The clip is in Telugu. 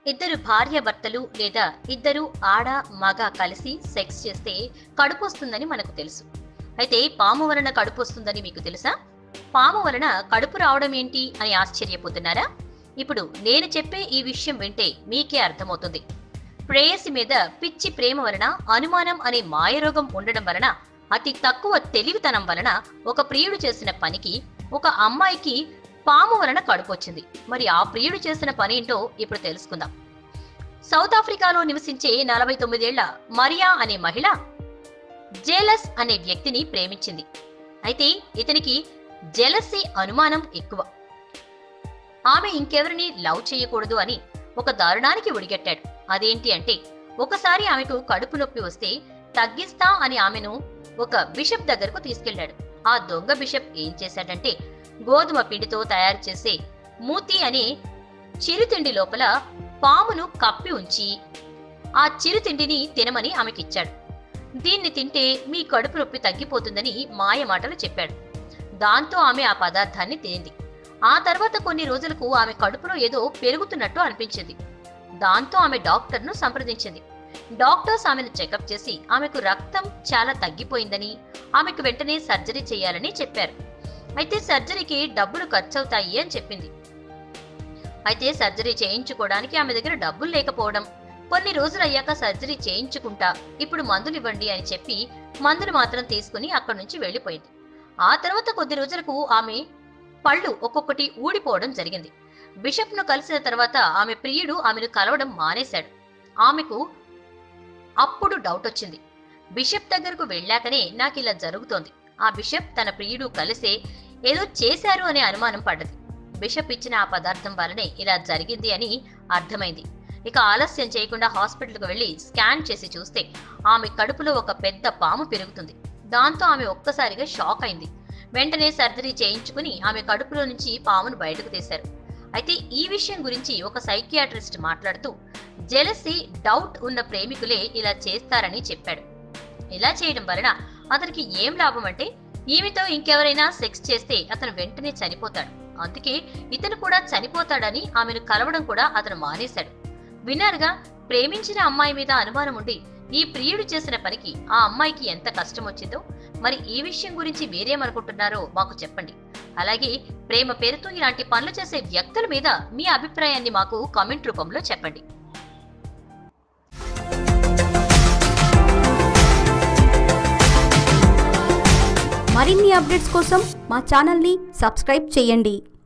ఇద్దరు భార్యాభర్తలు లేదా ఇద్దరు ఆడ మగ కలిసి సెక్స్ చేస్తే కడుపు వస్తుందని మనకు తెలుసు అయితే పాము వలన కడుపు వస్తుందని మీకు తెలుసా పాము వలన కడుపు రావడం ఏంటి అని ఆశ్చర్యపోతున్నారా ఇప్పుడు నేను చెప్పే ఈ విషయం వింటే మీకే అర్థమవుతుంది ప్రేయసి మీద పిచ్చి ప్రేమ వలన అనుమానం అనే మాయరోగం ఉండడం వలన అతి తక్కువ తెలివితనం వలన ఒక ప్రియుడు చేసిన పనికి ఒక అమ్మాయికి పాము వలన కడుపు వచ్చింది మరి ఆ ప్రియుడు చేసిన పని ఏంటో ఇప్పుడు తెలుసుకుందాం సౌత్ ఆఫ్రికాలో నివసించే నలభై తొమ్మిదేళ్ల మరియా అనే మహిళ జేలస్ అనే వ్యక్తిని ప్రేమించింది అయితే ఇతనికి జెలసీ అనుమానం ఎక్కువ ఆమె ఇంకెవరిని లవ్ చేయకూడదు అని ఒక దారుణానికి ఒడిగట్టాడు అదేంటి అంటే ఒకసారి ఆమెకు కడుపు నొప్పి వస్తే తగ్గిస్తా అని ఆమెను ఒక బిషప్ దగ్గరకు తీసుకెళ్లాడు ఆ దొంగ బిషప్ ఏం చేశాడంటే గోధుమ పిండితో తయారు చేసే మూతి అనే చిరుతిండి లోపల పామును కప్పి ఉంచి ఆ చిరుతిండిని తినమని ఆమెకిచ్చాడు దీన్ని తింటే మీ కడుపు నొప్పి తగ్గిపోతుందని మాయ మాటలు చెప్పాడు దాంతో ఆమె ఆ పదార్థాన్ని తినింది ఆ తర్వాత కొన్ని రోజులకు ఆమె కడుపులో ఏదో పెరుగుతున్నట్టు అనిపించింది దాంతో ఆమె డాక్టర్ను సంప్రదించింది డాక్టర్స్ ఆమెను చెకప్ చేసి ఆమెకు రక్తం చాలా తగ్గిపోయిందని ఆమెకు వెంటనే సర్జరీ చేయాలని చెప్పారు అయితే సర్జరీకి డబ్బులు ఖర్చవుతాయి అని చెప్పింది అయితే సర్జరీ చేయించుకోవడానికి ఆమె దగ్గర డబ్బులు లేకపోవడం కొన్ని రోజులు అయ్యాక సర్జరీ చేయించుకుంటా ఇప్పుడు మందులు ఇవ్వండి అని చెప్పి మందులు మాత్రం తీసుకుని అక్కడి నుంచి వెళ్లిపోయింది ఆ తర్వాత కొద్ది రోజులకు ఆమె పళ్ళు ఒక్కొక్కటి ఊడిపోవడం జరిగింది బిషప్ను కలిసిన తర్వాత ఆమె ప్రియుడు ఆమెను కలవడం మానేశాడు ఆమెకు అప్పుడు డౌట్ వచ్చింది బిషప్ దగ్గరకు వెళ్ళాకనే నాకు ఇలా జరుగుతోంది ఆ బిషప్ తన ప్రియుడు కలిసే ఏదో చేశారు అనే అనుమానం పడ్డది బిషప్ ఇచ్చిన ఆ పదార్థం వల్లనే ఇలా జరిగింది అని అర్థమైంది ఇక ఆలస్యం చేయకుండా హాస్పిటల్కు వెళ్లి స్కాన్ చేసి చూస్తే ఆమె కడుపులో ఒక పెద్ద పాము పెరుగుతుంది దాంతో ఆమె ఒక్కసారిగా షాక్ అయింది వెంటనే సర్జరీ చేయించుకుని ఆమె కడుపులో నుంచి పామును బయటకు తీశారు అయితే ఈ విషయం గురించి ఒక సైకియాట్రిస్ట్ మాట్లాడుతూ జెలసీ డౌట్ ఉన్న ప్రేమికులే ఇలా చేస్తారని చెప్పాడు ఇలా చేయడం వలన అతనికి ఏం లాభం అంటే ఈమెతో ఇంకెవరైనా సెక్స్ చేస్తే అతను వెంటనే చనిపోతాడు అందుకే ఇతను కూడా చనిపోతాడని ఆమెను కలవడం కూడా అతను మానేశాడు విన్నారుగా ప్రేమించిన అమ్మాయి మీద అనుమానం ఉండి ఈ ప్రియుడు చేసిన పనికి ఆ అమ్మాయికి ఎంత కష్టం వచ్చిందో మరి ఈ విషయం గురించి మీరేమనుకుంటున్నారో మాకు చెప్పండి అలాగే ప్రేమ పేరుతో ఇలాంటి పనులు చేసే వ్యక్తుల మీద మీ అభిప్రాయాన్ని మాకు కామెంట్ రూపంలో చెప్పండి మరిన్ని అప్డేట్స్ కోసం మా ఛానల్ని సబ్స్క్రైబ్ చేయండి